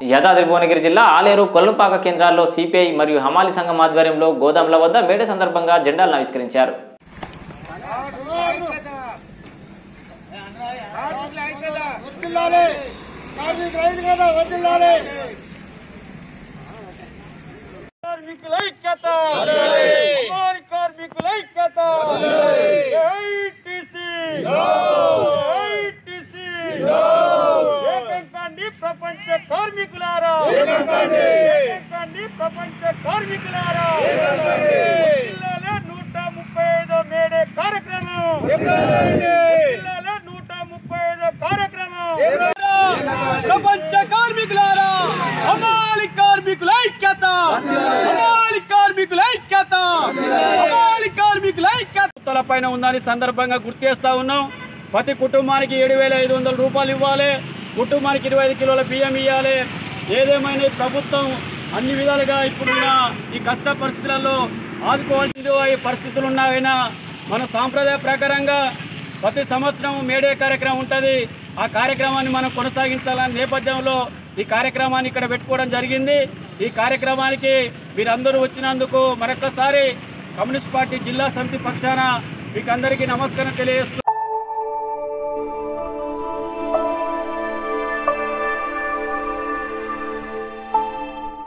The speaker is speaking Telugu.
యాదాద్రి భువనగిరి జిల్లా ఆలేరు కొల్లుపాక కేంద్రాల్లో సిపిఐ మరియు హమాలి సంఘం ఆధ్వర్యంలో గోదాంల వద్ద మేడే సందర్భంగా జెండాలను ఆవిష్కరించారు వర్దిల్లాలి కార్మిక రైతు కదా వర్దిల్లాలి కార్మికుల ఐక్యత అమలు కార్మికుల ఐక్యత ఐటీసీ ఐటీసీ ఏకం కాండి ప్రపంచ కార్మికులారా ఏకం కాండి ప్రపంచ కార్మికులారా జిల్లాలో నూట ముప్పై ఐదో మేడే కార్యక్రమం జిల్లాలో నూట ముప్పై ఐదో కార్యక్రమం ప్రపంచ కార్మికులారా అమాలి కార్మికుల ఐక్యత అమాలి కార్మికుల ఐక్యత అమాలి కార్మికుల ఐక్యత పైన ఉందని సందర్భంగా గుర్తు చేస్తా ఉన్నాం ప్రతి కుటుంబానికి ఏడు వేల ఐదు వందల రూపాయలు ఇవ్వాలి కుటుంబానికి ఇరవై ఐదు కిలోల బియ్యం ఇవ్వాలి ఏదేమైనా ఈ ప్రభుత్వం అన్ని విధాలుగా ఇప్పుడున్న ఈ కష్ట పరిస్థితులలో ఆదుకోవాల్సింది ఈ పరిస్థితులు ఉన్నాయైనా మన సాంప్రదాయ ప్రకారంగా ప్రతి సంవత్సరం మేడే కార్యక్రమం ఉంటుంది ఆ కార్యక్రమాన్ని మనం కొనసాగించాలనే నేపథ్యంలో ఈ కార్యక్రమాన్ని ఇక్కడ పెట్టుకోవడం జరిగింది ఈ కార్యక్రమానికి మీరందరూ వచ్చినందుకు మరొకసారి కమ్యూనిస్ట్ పార్టీ జిల్లా సమితి పక్షాన మీకు అందరికీ నమస్కారం తెలియజేస్తూ